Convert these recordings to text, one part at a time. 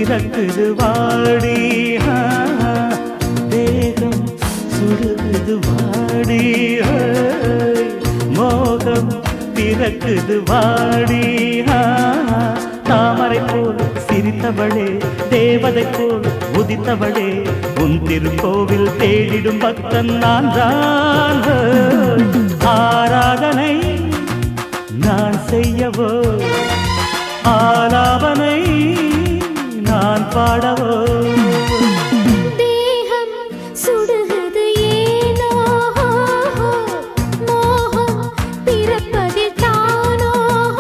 பிறக்குது வாடி ஆ, தேகம் சுடுகுது வாடி ஆ, மோகம் பிறக்குது வாடி ஆ, தாமரை போல் சிரித்தவளே தேவதை போல் உதித்தவளே உன் திருக்கோவில் தேடிடும் பக்தன் நான் தான் ஆராதனை நான் செய்யவோ ஆலாபனை நான் பாடவோ தேகம் சுடுகிறது ஏனோ மோகம் பிறப்பதில் தானோ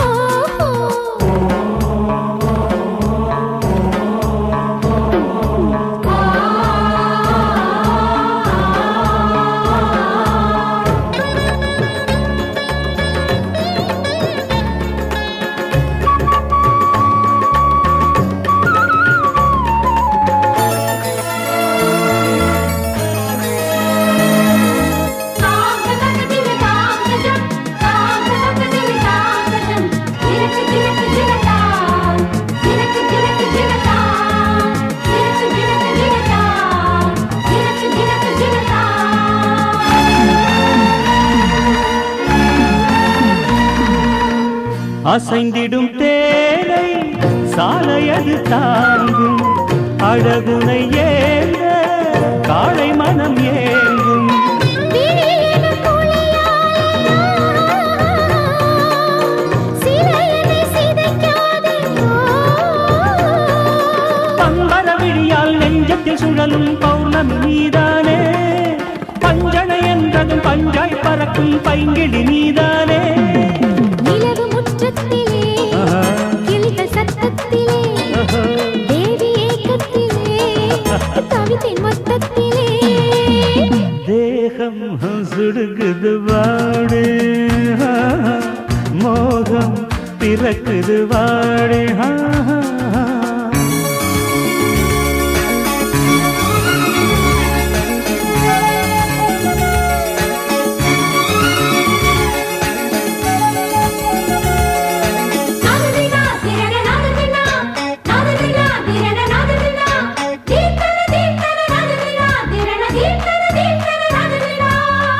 அசைந்திடும் தேனை சாலையது தாங்கும் அழகுனை ஏந்த காளை மனம் ஏங்கும் பம்பர விழியால் நெஞ்சத்தில் சுழலும் பௌர்ணமி நீதானே பஞ்சனை என்றதும் பஞ்சாய் பறக்கும் பைங்கிழி நீதானே நிலவு முற்றத்திலே ஆஹா. கிளிகள் சத்தத்திலே ஆஹா. தேவி ஏக்கத்திலே தவித்தின் மொத்தத்திலே தேகம் சுடுகுது வாடு மோகம் பிறக்குது வாடு நாததினா திரண நாததினா நாததினா திரண நாததினா தீர்த்தன தீர்த்தன நாததினா திரண தீர்த்தன தீர்த்தன நாததினா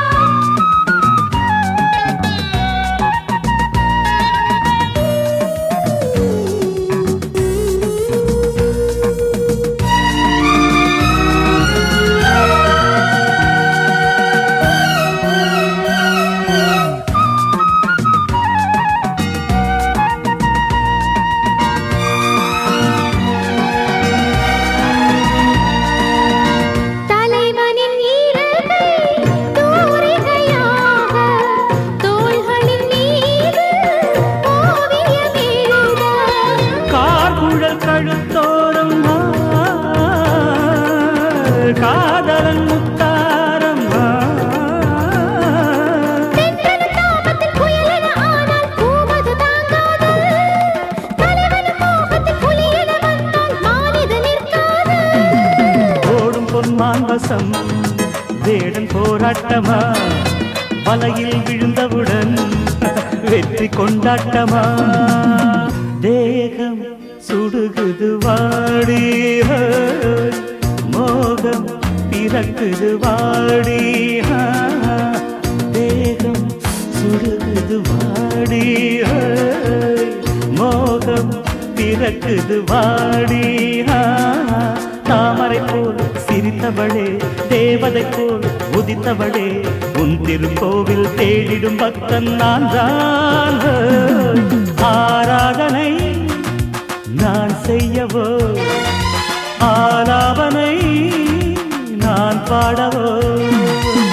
தலைவனின் ஈரங்கள் தூரிகையாக தோள்களின் மீது ஓவியம் எழுத கார்குழல் கழுத்தோரம் ஆ, காதலன் முத்தாரம் ஆ. தென்றல் தாபத்தில் புயலென ஆனால் பூமது தாங்காது தலைவன் மோகத்தில் புலியென வந்தால் மானிது நிற்காது ஓடும் பொன்மான் வசம் வேடன் போராட்டமா வலையில் விழுந்தவுடன் வெற்றி கொண்டாட்டமா தேகம் சுடுகுது வாடி மோகம் பிறக்குது வாடி தேகம் சுடுகுது வாடி மோகம் பிறக்குது வாடி தாமரை போல் சிரித்தவளே தேவதை போல் உதித்தவளே உன் திருக்கோவில் தேடிடும் பக்தன் நான் தான் ஆராதனை நான் செய்யவோ ஆலாபனை நான் பாடவோ